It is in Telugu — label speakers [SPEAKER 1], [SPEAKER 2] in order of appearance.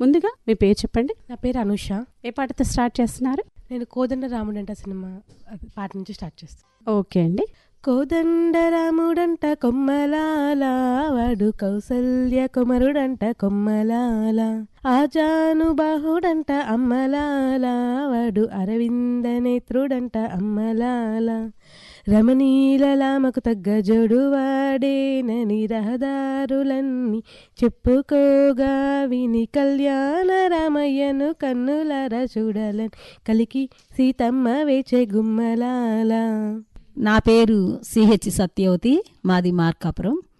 [SPEAKER 1] ముందుగా మీ పేరు చెప్పండి
[SPEAKER 2] నా పేరు అనుష
[SPEAKER 1] ఏ పాటతో స్టార్ట్ చేస్తున్నారు
[SPEAKER 2] నేను కోదండ రాముడంట సినిమా అది పాట నుంచి స్టార్ట్ చేస్తాను
[SPEAKER 1] ఓకే అండి
[SPEAKER 2] కోదండ రాముడంట కొమ్మలాల వాడు కౌసల్య కుమరుడంట కొమ్మలాల ఆజాను బాహుడంట అమ్మలాల వాడు అరవింద నేత్రుడంట అమ్మలాల రమణీలలామకు తగ్గ జోడు వాడేనని రహదారులన్నీ చెప్పుకోగా విని కళ్యాణ రామయ్యను కన్నులారా చూడాలని కలికి సీతమ్మ వేచే గుమ్మలాల
[SPEAKER 3] నా పేరు సిహెచ్ సత్యవతి మాది మార్కాపురం